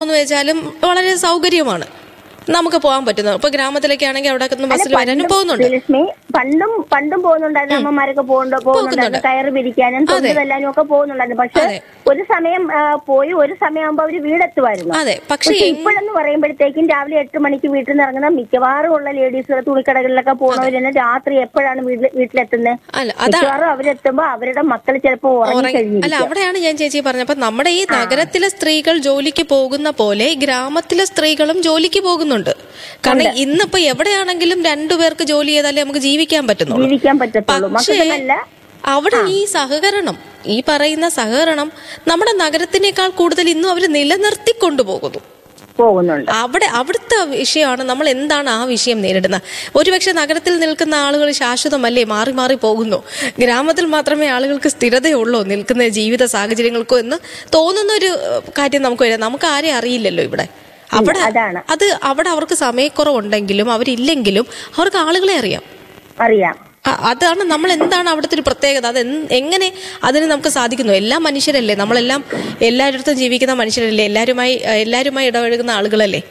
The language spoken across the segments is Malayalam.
എന്ന് വെച്ചാലും വളരെ സൗകര്യമാണ് നമുക്ക് പോകാൻ പറ്റുന്നത് ഇപ്പൊ ഗ്രാമത്തിലൊക്കെ ആണെങ്കിൽ അവിടെ ബസ്സിൽ വരാനും പോകുന്നുണ്ട് ലക്ഷ്മി പണ്ടും പണ്ടും പോകുന്നുണ്ടായിരുന്നു അമ്മമാരൊക്കെ പോകുന്നുണ്ട് പോകുന്നുണ്ടായിരുന്നു കയറ് പിരിക്കാനും തൊണ്ട് തല്ലാനും ഒക്കെ പോകുന്നുണ്ടായിരുന്നു പക്ഷെ അതെ. ഒരു സമയം ആ, പോയി ഒരു സമയമാകുമ്പോ അവര് വീടെത്തുമായിരുന്നു അതെ പക്ഷേ പക്ഷെ ഇപ്പോഴെന്ന് പറയുമ്പോഴത്തേക്കും രാവിലെ എട്ട് മണിക്ക് വീട്ടിൽ നിന്ന് ഇറങ്ങുന്ന മിക്കവാറും ഉള്ള ലേഡീസുകൾ തുണിക്കടകളിലൊക്കെ പോകുന്നവർ തന്നെ രാത്രി എപ്പോഴാണ് വീട്ടിൽ വീട്ടിലെത്തുന്നത് അല്ല അതാ മിക്കവാറും അവരെത്തുമ്പോ അവരുടെ മക്കൾ ചിലപ്പോ ഉറങ്ങി ഉറങ്ങി- അല്ല കഴിഞ്ഞിരിക്കും അവിടെയാണ് ഞാൻ ചേച്ചി പറഞ്ഞത് അപ്പൊ നമ്മുടെ ഈ നഗരത്തിലെ സ്ത്രീകൾ ജോലിക്ക് പോകുന്ന പോലെ ഗ്രാമത്തിലെ സ്ത്രീകളും ജോലിക്ക് പോകുന്നുണ്ട് കാരണം ഇന്നിപ്പോ എവിടെയാണെങ്കിലും രണ്ടുപേർക്ക് ജോലി ചെയ്താലേ നമുക്ക് ജീവിക്കാൻ പറ്റുന്നുള്ളൂ ജീവിക്കാൻ പറ്റത്തുള്ളൂ പക്ഷേ മക്കളല്ല അവിടെ ഈ സഹകരണം ഈ പറയുന്ന സഹകരണം നമ്മുടെ നഗരത്തിനേക്കാൾ കൂടുതൽ ഇന്നും അവർ നിലനിർത്തിക്കൊണ്ടുപോകുന്നു പോകുന്നുണ്ട് അവിടെ അവിടുത്തെ വിഷയമാണ് നമ്മൾ എന്താണ് ആ വിഷയം നേരിടുന്നത് ഒരുപക്ഷെ നഗരത്തിൽ നിൽക്കുന്ന ആളുകൾ ശാശ്വതമല്ലേ മാറി മാറി പോകുന്നു ഗ്രാമത്തിൽ മാത്രമേ ആളുകൾക്ക് സ്ഥിരതയുള്ളൂ നിൽക്കുന്ന ജീവിത സാഹചര്യങ്ങൾക്കോ എന്ന് തോന്നുന്ന ഒരു ഏഹ്, കാര്യം നമുക്ക് വരാം നമുക്ക് ആരെയും അറിയില്ലല്ലോ ഇവിടെ അവിടെ അതാണ്. അത് അവിടെ അവർക്ക് സമയക്കുറവുണ്ടെങ്കിലും അവരില്ലെങ്കിലും അവർക്ക് ആളുകളെ അറിയാം അറിയാം അ- അതാണ് നമ്മൾ എന്താണ് അവിടുത്തെ ഒരു പ്രത്യേകത അത് എന്ത്- എങ്ങനെ അതിന് നമുക്ക് സാധിക്കുന്നു എല്ലാ മനുഷ്യരല്ലേ നമ്മളെല്ലാം എല്ലായിടത്തും ജീവിക്കുന്ന മനുഷ്യരല്ലേ എല്ലാവരുമായി എല്ലാവരുമായി ഇടപഴകുന്ന ആളുകളല്ലേ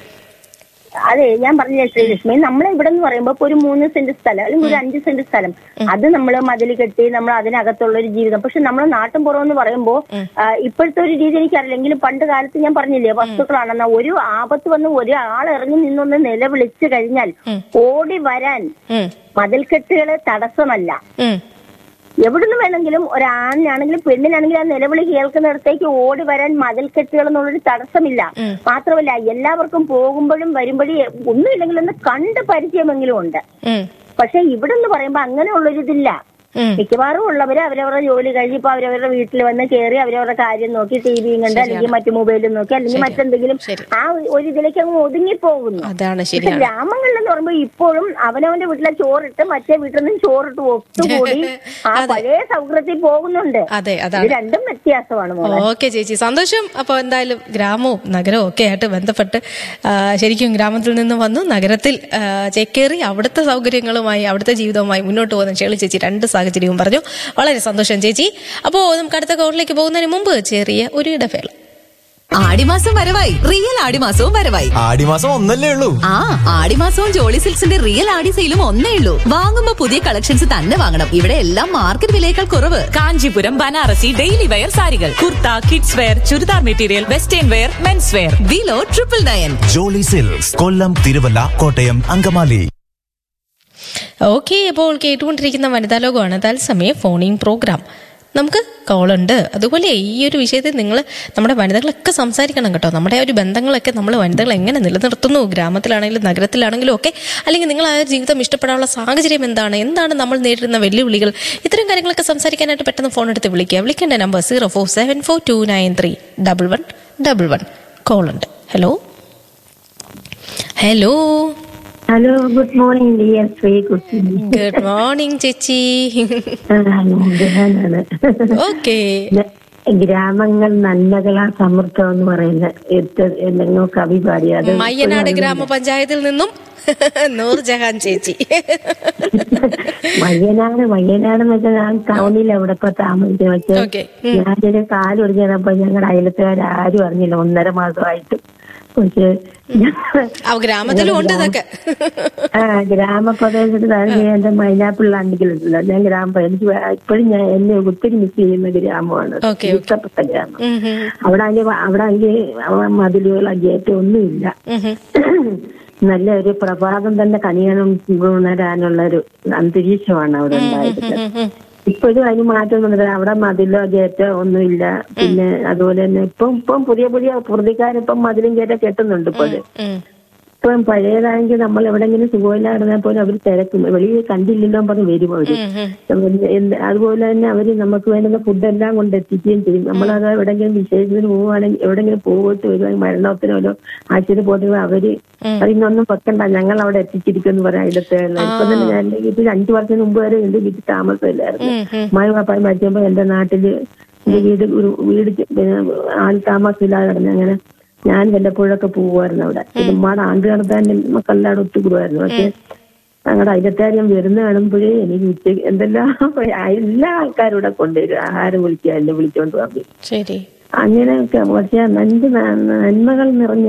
അതെ ഞാൻ പറഞ്ഞ ശ്രീലക്ഷ്മി നമ്മളെ ഇവിടെ എന്ന് പറയുമ്പോ ഇപ്പൊ ഒരു മൂന്ന് സെന്റ് സ്ഥലം അല്ലെങ്കിൽ ഒരു അഞ്ച് സെന്റ് സ്ഥലം അത് നമ്മൾ മതിൽ കെട്ടി നമ്മൾ അതിനകത്തുള്ള ഒരു ജീവിതം പക്ഷെ നമ്മളെ നാട്ടിൻ പുറം എന്ന് പറയുമ്പോ ആ, ഇപ്പോഴത്തെ ഒരു രീതി എനിക്കറിയില്ലെങ്കിലും പണ്ട് കാലത്ത് ഞാൻ പറഞ്ഞില്ലേ വസ്തുക്കളാണെന്ന ഒരു ആപത്ത് വന്ന് ഒരാൾ ഇറങ്ങി നിന്നൊന്ന് നിലവിളിച്ചു കഴിഞ്ഞാൽ ഓടി വരാൻ ഉം, മതിൽക്കെട്ടുകള് തടസ്സമല്ല ഉം, എവിടുന്ന് വേണമെങ്കിലും ഒരാണിനാണെങ്കിലും പെണ്ണിനാണെങ്കിലും ആ നിലവിളി കേൾക്കുന്നിടത്തേക്ക് ഓടി വരാൻ മതിൽക്കെട്ടുകൾ എന്നുള്ളൊരു തടസ്സമില്ല മാത്രമല്ല എല്ലാവർക്കും പോകുമ്പോഴും വരുമ്പോഴും ഒന്നുമില്ലെങ്കിലും ഒന്ന് കണ്ട് പരിചയമെങ്കിലും ഉണ്ട് ഉം, പക്ഷെ ഇവിടെ എന്ന് പറയുമ്പോ അങ്ങനെയുള്ളൊരിതില്ല ഉം. മിക്കവാറും ഉള്ളവര് അവരവരുടെ ജോലി കഴിഞ്ഞ് ഇപ്പൊ അവരവരുടെ വീട്ടിൽ വന്ന് കയറി അവരവരുടെ കാര്യം നോക്കി ടി വിയും കണ്ട് അല്ലെങ്കിൽ മറ്റു മൊബൈലും നോക്കി അല്ലെങ്കിൽ മറ്റെന്തെങ്കിലും ശരി. ആ ഒരു ഇതിലേക്ക് അങ്ങ് ഒതുങ്ങി പോകുന്നു അതാണ് പക്ഷെ ശരിയാണ് ഗ്രാമങ്ങളിലെന്ന് പറയുമ്പോ ഇപ്പോഴും അവനവന്റെ വീട്ടിലെ ചോറിട്ട് മറ്റേ വീട്ടിൽ നിന്നും ചോറിട്ട് ഒത്തുകൂടി ആ പഴയ സൗകര്യത്തിൽ പോകുന്നുണ്ട് അതെ ഇത് അതാണ് രണ്ടും വ്യത്യാസമാണ് മോളെ ഓക്കെ ചേച്ചി സന്തോഷം അപ്പോൾ എന്തായാലും ഗ്രാമവും നഗരവും ഒക്കെ ആയിട്ട് ബന്ധപ്പെട്ട് ആ, ശരിക്കും ഗ്രാമത്തിൽ നിന്ന് വന്നു നഗരത്തിൽ ആ, ചേക്കേറി അവിടുത്തെ സൗകര്യങ്ങളുമായി അവിടുത്തെ ജീവിതവുമായി മുന്നോട്ട് പോകുന്ന ഷേളി ചേച്ചി രണ്ട് സാഹചര്യവും പറഞ്ഞു വളരെ സന്തോഷം ചേച്ചി അപ്പോൾ നമുക്ക് അടുത്ത കോറിലേക്ക് പോകുന്നതിന് മുമ്പ് ചെറിയ ഒരു ഇടവേള ആടിമാസം വരവായി റിയൽ ആടിമാസവും വരവായി ആടിമാസം ഒന്നല്ലേ ഉള്ളൂ ആ ആടിമാസവും ജോളി സിൽക്സിന്റെ റിയൽ ആടി സെയിലും ഒന്നേ ഉള്ളൂ വാങ്ങുമ്പോ പുതിയ കളക്ഷൻസ് തന്നെ വാങ്ങണം ഇവിടെ എല്ലാം മാർക്കറ്റ് വിലയേക്കാൾ കുറവ് കാഞ്ചീപുരം ബനാറസി ഡെയിലി വെയർ സാരികൾ kurta kids wear churidar material western wear mens wear വിലോ triple nine Jolly Silks Kollam Thiruvalla Kottayam Angamaly okay അപ്പോൾ കേട്ടുകൊണ്ടിരിക്കുന്ന വനിതാ ലോകമാണ് തത്സമയം ഫോണിംഗ് പ്രോഗ്രാം നമുക്ക് കോളുണ്ട് അതുപോലെ ഈ ഒരു വിഷയത്തിൽ നിങ്ങൾ നമ്മുടെ വനിതകളൊക്കെ സംസാരിക്കണം കേട്ടോ നമ്മുടെ ആ ഒരു ബന്ധങ്ങളൊക്കെ നമ്മൾ വനിതകൾ എങ്ങനെ നിലനിർത്തുന്നു ഗ്രാമത്തിലാണെങ്കിലും നഗരത്തിലാണെങ്കിലും ഒക്കെ അല്ലെങ്കിൽ നിങ്ങൾ ആ ഒരു ജീവിതം ഇഷ്ടപ്പെടാനുള്ള സാഹചര്യം എന്താണ് എന്താണ് നമ്മൾ നേരിടുന്ന വെല്ലുവിളികൾ ഇത്തരം കാര്യങ്ങളൊക്കെ സംസാരിക്കാനായിട്ട് പെട്ടെന്ന് ഫോൺ എടുത്ത് വിളിക്കുക വിളിക്കേണ്ട number zero four seven four two nine three double one double one കോളുണ്ട് hello hello hello good morning dear Sreekutty good morning ചേച്ചി ഞാനാണ് ഓക്കെ ഗ്രാമങ്ങൾ നന്മകളാ സമൃദ്ധം എന്ന് പറയുന്ന എത്ത- എന്തെങ്കിലും കവി പാടി അത് മയ്യനാട് ഗ്രാമപഞ്ചായത്തിൽ നിന്നും നൂർജഹാൻ ചേച്ചി മയ്യനാട് മയ്യനാട് എന്ന് വെച്ചാൽ ഞാൻ ടൗണിൽ അവിടെ ഇപ്പൊ താമസിക്കുന്നത് പക്ഷെ ഓക്കെ ഞാനൊരു കാല് ഒടിഞ്ഞപ്പോ ഞങ്ങളുടെ അയലത്തുകാരും അറിഞ്ഞില്ല ഒന്നര മാസമായിട്ട് പക്ഷെ ആ ഗ്രാമത്തിലും ഉണ്ട് ഇതൊക്കെ ആ ഗ്രാമപ്രദേശത്ത് തന്നെ എന്റെ മൈനാപ്പിള്ള അണ്ടിക്കലുണ്ടല്ലോ ഞാൻ ഗ്രാമ എനിക്ക് ഇപ്പോഴും ഞാൻ എന്നെ ഒത്തിരി മിസ് ചെയ്യുന്ന ഗ്രാമമാണ് ഓക്കെ, ഓക്കെ. ഇഷ്ടപ്പെട്ട ഗ്രാമം ഉം, ഉം, അവിടെ അതിന്റെ അവിടെ അതിന്റെ മതിലുകൾ ഗേറ്റ് ഒന്നുമില്ല ഉം, ഉം. നല്ല ഒരു പ്രഭാതം തന്നെ കണിയണം ഉണരാനുള്ള ഒരു അന്തരീക്ഷമാണ് അവിടെ ഉണ്ടായിരുന്നത് ഉം, ഉം. ഇപ്പോഴും അതിന് മാറ്റമൊന്നുമില്ല അവിടെ മതിലോ ഗേറ്റോ ഒന്നുമില്ല പിന്നെ അതുപോലെ തന്നെ ഇപ്പം ഇപ്പം പുതിയ പുതിയ പ്രതിക്കാരിപ്പം മതിലും ഗേറ്റോ കെട്ടുന്നുണ്ട് ഇപ്പോഴും ഉം. ഇപ്പം പഴയതാണെങ്കിൽ നമ്മൾ എവിടെങ്കിലും സുഖമില്ലായിരുന്നാൽ പോലും അവർ തിരക്കും വെളിയിൽ കണ്ടില്ലല്ലോ പറഞ്ഞ് വരും അവര് ഉം, ഉം. എന്ത് അതുപോലെ തന്നെ അവര് നമുക്ക് വേണ്ടുന്ന ഫുഡെല്ലാം കൊണ്ട് എത്തിക്കുകയും ചെയ്യും നമ്മളത് എവിടെങ്കിലും വിശേഷത്തിന് പോവുകയാണെങ്കിൽ എവിടെങ്കിലും പോയിട്ട് വരുവാണെങ്കിൽ മരണത്തിനോ വല്ലോ ആശുപത്രി പോയിട്ട് അവര് അതിനൊന്നും വെക്കണ്ട ഞങ്ങൾ അവിടെ എത്തിച്ചിരിക്കും എന്ന് പറയാം ഇടത്തെ ഇപ്പൊ തന്നെ ഞാൻ ഇത് അഞ്ചു വർഷത്തിന് മുമ്പ് വരെ എന്റെ വീട്ടിൽ താമസമില്ലായിരുന്നു ഉം, ഉം. മായ പാപ്പായി മരിച്ചപ്പോ എന്റെ നാട്ടില് എന്റെ വീട് ഒരു വീട് ചെ- പിന്നെ ആൾ താമസമില്ലാതെ കിടന്നു അങ്ങനെ ഞാൻ വല്ലപ്പോഴൊക്കെ പോകുമായിരുന്നു അവിടെ ഉമ്മാടെ ആണ്ട് നടത്താൻ മക്കളെല്ലാം ഒത്തുകൂടുമായിരുന്നു പക്ഷെ ഞങ്ങളുടെ അയലത്താരും വരുന്ന കാണുമ്പോഴേ എനിക്ക് ഉച്ചയ്ക്ക് എന്തെല്ലാം എല്ലാ ആൾക്കാരും ഇവിടെ കൊണ്ടുവരും ആഹാരം വിളിക്കുക എന്നെ വിളിച്ചോണ്ട് പറഞ്ഞു ശരി അങ്ങനെയൊക്കെ പക്ഷെ നന്മ നന്മകൾ നിറഞ്ഞ